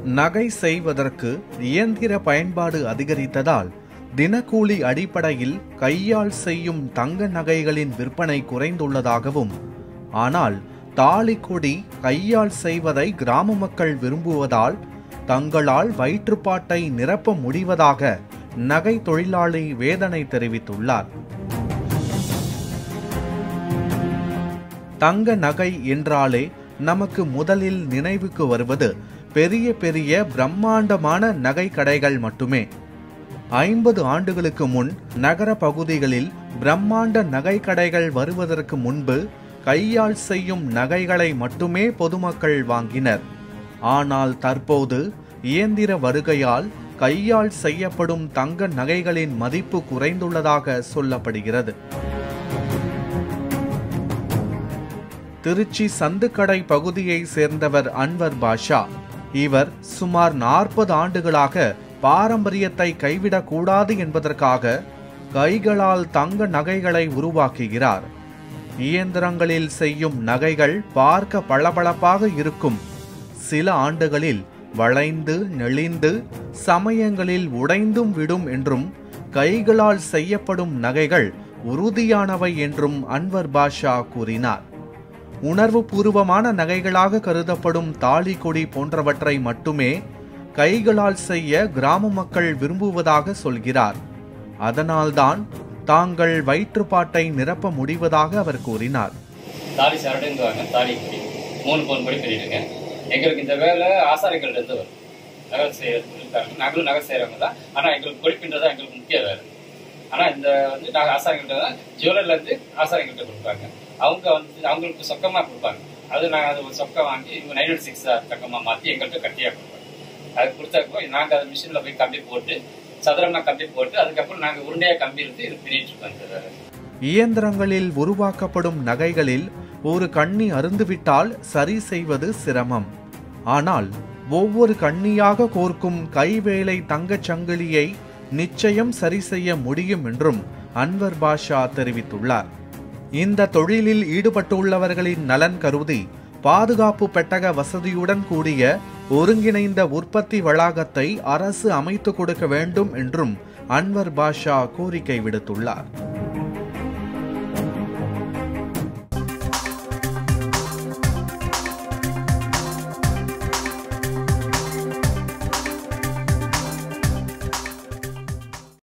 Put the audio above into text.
நகை செய்வதற்கு இயந்திர பயன்பாடு அதிகரித்ததால் தினக்கூலி அடிப்படையில் கையால் செய்யும் தங்க நகைகளின் விற்பனை குறைந்துள்ளதாகவும் ஆனால் தாலிக்கொடி கையால் செய்வதை கிராம மக்கள் விரும்புவதால் தங்களால் வயிற்றுப்பாட்டை நிரப்ப முடிவதாக நகை தொழிலாளி வேதனை தெரிவித்துள்ளார் தங்க நகை என்றாலே நமக்கு முதலில் நினைவுக்கு வருவது பெரிய பெரிய பிரம்மாண்டமான நகை கடைகள் மட்டுமே ஐம்பது ஆண்டுகளுக்கு முன் நகர பகுதிகளில் பிரம்மாண்ட நகை கடைகள் வருவதற்கு முன்பு கையால் செய்யும் நகைகளை மட்டுமே பொதுமக்கள் வாங்கினர் ஆனால் தற்போது இயந்திர வருகையால் கையால் செய்யப்படும் தங்க நகைகளின் மதிப்பு குறைந்துள்ளதாக சொல்லப்படுகிறது திருச்சி சந்துக்கடை பகுதியை சேர்ந்தவர் அன்வர் பாஷா இவர் சுமார் நாற்பது ஆண்டுகளாக பாரம்பரியத்தை கைவிடக்கூடாது என்பதற்காக கைகளால் தங்க நகைகளை உருவாக்குகிறார் இயந்திரங்களில் செய்யும் நகைகள் பார்க்க பளபளப்பாக இருக்கும் சில ஆண்டுகளில் வளைந்து நெளிந்து சமயங்களில் உடைந்தும் விடும் என்றும் கைகளால் செய்யப்படும் நகைகள் உறுதியானவை என்றும் அன்வர் பாஷா கூறினார் உணர்வு பூர்வமான நகைகளாக கருதப்படும் தாலி கொடி போன்றவற்றை மட்டுமே கைகளால் செய்ய கிராம மக்கள் விரும்புவதாக சொல்கிறார் அதனால்தான் தாங்கள் வயிற்றுப்பாட்டை நிரப்ப முடிவதாக அவர் கூறினார் தாலி சரடுங்குவாங்க தாலி குடி மூணு பவுன் படி பண்ணிடுங்க எங்களுக்கு இந்த வேலை ஆசாரிகள்ட்ட இருந்து வரும் நகை செய்ய இருக்காங்க நாங்களும் நகை செய்கிறவங்க தான் ஆனால் எங்களுக்கு கொழிப்பின்றது தான் எங்களுக்கு முக்கிய வேலை ஆனால் இந்த வந்து நாங்கள் ஆசாரிகள்ட்ட தான் ஜுவல்லர்ல இருந்து ஆசாரிகள்ட்ட கொடுப்பாங்க அவங்க வந்து அவங்களுக்கு சொக்கமாக கொடுப்பாங்க அது நாங்கள் அது ஒரு சொக்கம் வாங்கி இவங்க நைன் ஒன் சிக்ஸ் தக்கமாக மாற்றி எங்கள்கிட்ட கட்டியாக கொடுப்பாங்க அது கொடுத்தப்போ நாங்கள் அதை மிஷினில் போய் கம்பி போட்டு சதுரமாக கம்பி போட்டு அதுக்கப்புறம் நாங்கள் உருண்டையாக கம்பி இருந்து இது பண்ணிட்டு இருக்கோம் இந்த வேலை இயந்திரங்களில் உருவாக்கப்படும் நகைகளில் ஒரு கண்ணி அருந்துவிட்டால் சரி செய்வது சிரமம் ஆனால் ஒவ்வொரு கண்ணியாக கோர்க்கும் கைவேலை தங்கச் சங்கிலியை நிச்சயம் சரி செய்ய முடியும் என்றும் அன்வர் பாஷா தெரிவித்துள்ளார் இந்த தொழிலில் ஈடுபட்டுள்ளவர்களின் நலன் கருதி பாதுகாப்பு பெட்டக வசதியுடன் கூடிய ஒருங்கிணைந்த உற்பத்தி வளாகத்தை அரசு அமைத்துக் கொடுக்க வேண்டும் என்றும் அன்வர் பாஷா கோரிக்கை விடுத்துள்ளார்